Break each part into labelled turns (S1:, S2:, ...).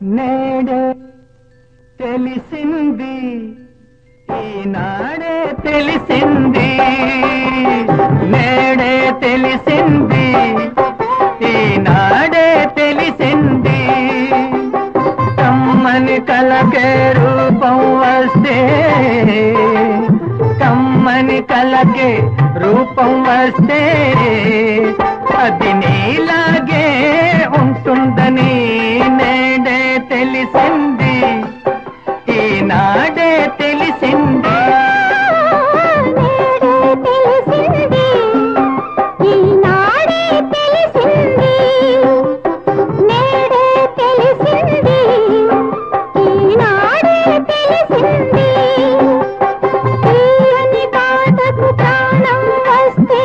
S1: నేడే తెలిసింది ఈనాడే తెలిసింది నేడే తెలిసింది ఈనాడే తెలిసింది కమ్మని కలకే రూపం వస్తే కమ్మని కలకే రూపం వస్తే అది నీలాగే ఉంటుందని నేడే తెలిసింది ఈనాడే తెలిసింది
S2: నేడే తెలిసింది ఈనాడే తెలిసింది నేడే తెలిసింది ఈనాడే తెలిసింది తీయని పాటకు ప్రాణం వస్తే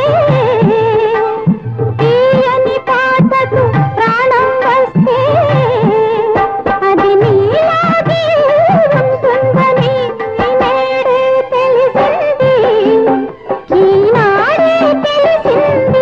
S2: తీయని పాటకు ప్రాణం వస్తే అది నీలాగే ఉంటుందని నేడే తెలిసింది ఈనాడే తెలిసింది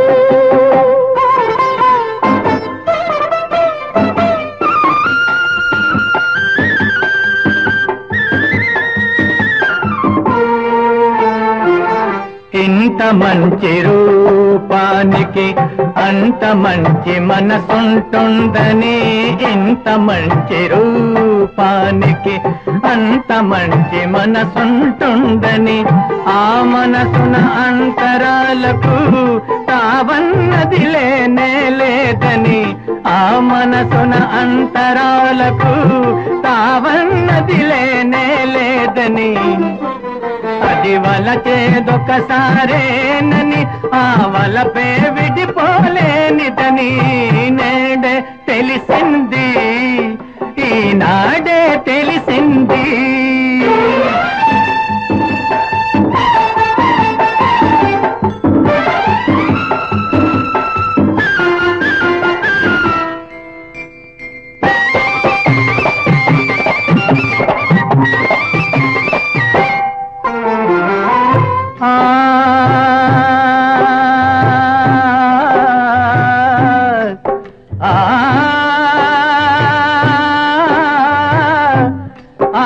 S1: ఇంత మంచి రూపానికి అంత మంచి మనసుంటుందని ఇంత మంచి రూపానికి అంత మంచి మనసుంటుందని ఆ మనసున అంతరాలకు తావన్నది లేనే లేదని ఆ మనసున అంతరాలకు తావన్నది లేనే లేదని అది వలచేదొకసారేనని ఆ వలపే విడిపోలేనిదని నేడే తెలిసింది ఈనాడే తెలిసింది ఆ ఆ ఆ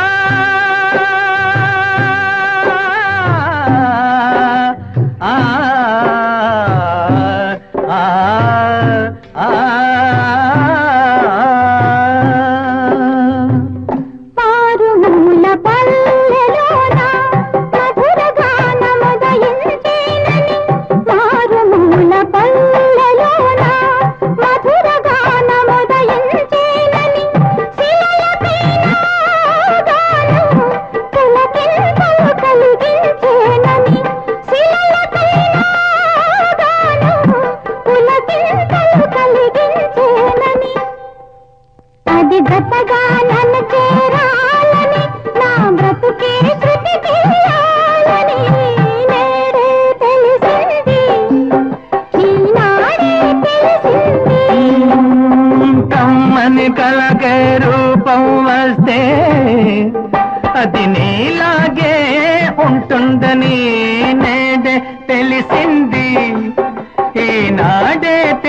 S2: మారుమూల పల్లెలోన మధుర గానముదయించేనని మారుమూల పల్లెలోన మధుర గానముదయించేనని శిలలపైన గానము పులకింతలు కలిగించేనని శిలలపైన గానము పులకింతలు కలిగించేనని అది గతగా నన్ను చేరాలని నా బ్రతుకే శృతి చేయాలని నేడే తెలిసింది ఈనాడే తెలిసింది
S1: కమ్మని కలకే రూపం వస్తే అది నీలాగే ఉంటుందని నేడే తెలిసింది ఈనాడే